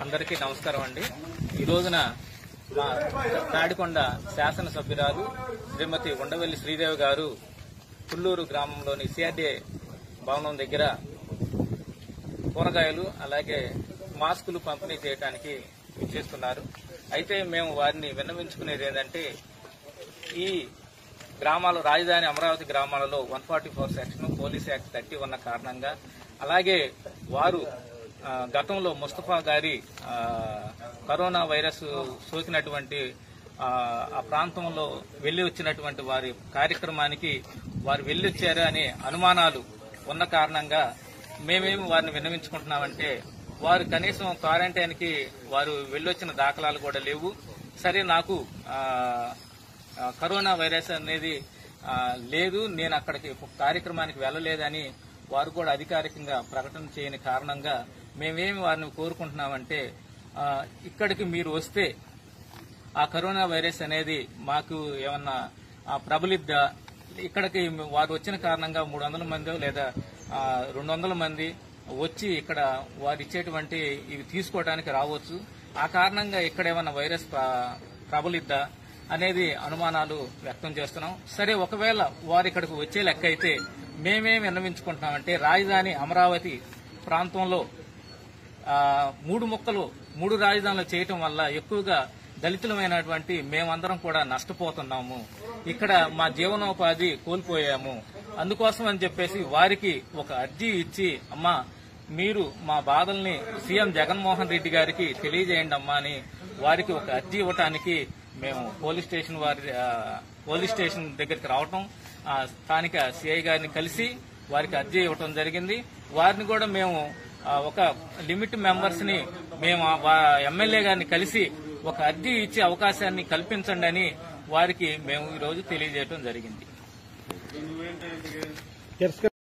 అందరికీ నమస్కారం అండి ఈ రోజున మా తాడికొండ శాసనసభ్యురాలు శ్రీమతి ఉండవెల్లి శ్రీదేవి గారు పుల్లూరు గ్రామంలోని సిఆర్డీఏ భవనం దగ్గర కూరగాయలు అలాగే మాస్కులు పంపిణీ చేయడానికి ఇచ్చేస్తున్నారు అయితే మేము వారిని విన్నవించుకునేది ఏంటంటే ఈ గ్రామాలు రాజధాని అమరావతి గ్రామాలలో one forty four section police act thirty ఉన్న కారణంగా అలాగే వారు ఆ, గతంలో ముస్తఫా గారి ఆ, కరోనా వైరస్ సోకినటువంటి ఆ, ఆ ప్రాంతంలో వెళ్లి వచ్చినటువంటి వారి కార్యక్రమానికి వారు వెళ్లి వచ్చారు అనే అనుమానాలు ఉన్న కారణంగా మేమేమి వారిని విన్నవించుకుంటున్నామంటే వారు కనీసం క్వారంటైన్ కి వారు వెళ్ళొచ్చిన దాఖలాలు కూడా లేవు సరే నాకు ఆ, ఆ, కరోనా వైరస్ అనేది ఆ, లేదు నేను అక్కడికి కార్యక్రమానికి వెళ్ళలేదని వారు కూడా అధికారికంగా ప్రకటన చేయని కారణంగా మేమేమి వారిని కోరుకుంటున్నామంటే ఆ, ఇక్కడికి మీరు వస్తే ఆ కరోనా వైరస్ అనేది మాకు ఏమన్నా ఆ, ప్రబలిద్దా ఇక్కడికి వారు వచ్చిన కారణంగా మూడు వందల మంది లేదా రెండు వందల మంది వచ్చి ఇక్కడ వారు ఇచ్చేటువంటి ఇవి తీసుకోవడానికి రావచ్చు ఆ కారణంగా ఇక్కడ ఏమన్నా వైరస్ ప్ర- ప్రబలిద్దా అనేది అనుమానాలు వ్యక్తం చేస్తున్నాం సరే ఒకవేళ వారు ఇక్కడికి వచ్చే లెక్క అయితే మేమేం విన్నవించుకుంటున్నామంటే రాజధాని అమరావతి ప్రాంతంలో ఆ, మూడు ముక్కలు మూడు రాజధానులు చేయటం వల్ల ఎక్కువగా దళితులమైనటువంటి మేమందరం కూడా నష్టపోతున్నాము ఇక్కడ మా జీవనోపాధి కోల్పోయాము అందుకోసం అని చెప్పేసి వారికి ఒక అర్జీ ఇచ్చి అమ్మా మీరు మా బాధల్ని సీఎం జగన్మోహన్ రెడ్డి గారికి తెలియజేయండి అమ్మా అని వారికి ఒక అర్జీ ఇవ్వటానికి మేము పోలీస్ స్టేషన్ వారి ఆ, పోలీస్ స్టేషన్ దగ్గరికి రావటం ఆ, స్థానిక సిఐ గారిని కలిసి వారికి అర్జీ ఇవ్వటం జరిగింది వారిని కూడా మేము ఆ, ఒక లిమిట్ మెంబర్స్ ని మేము ఆ వా- ఎమ్మెల్యే గారిని కలిసి ఒక అర్జీ ఇచ్చే అవకాశాన్ని కల్పించండి అని వారికి మేము ఈ రోజు తెలియజేయడం జరిగింది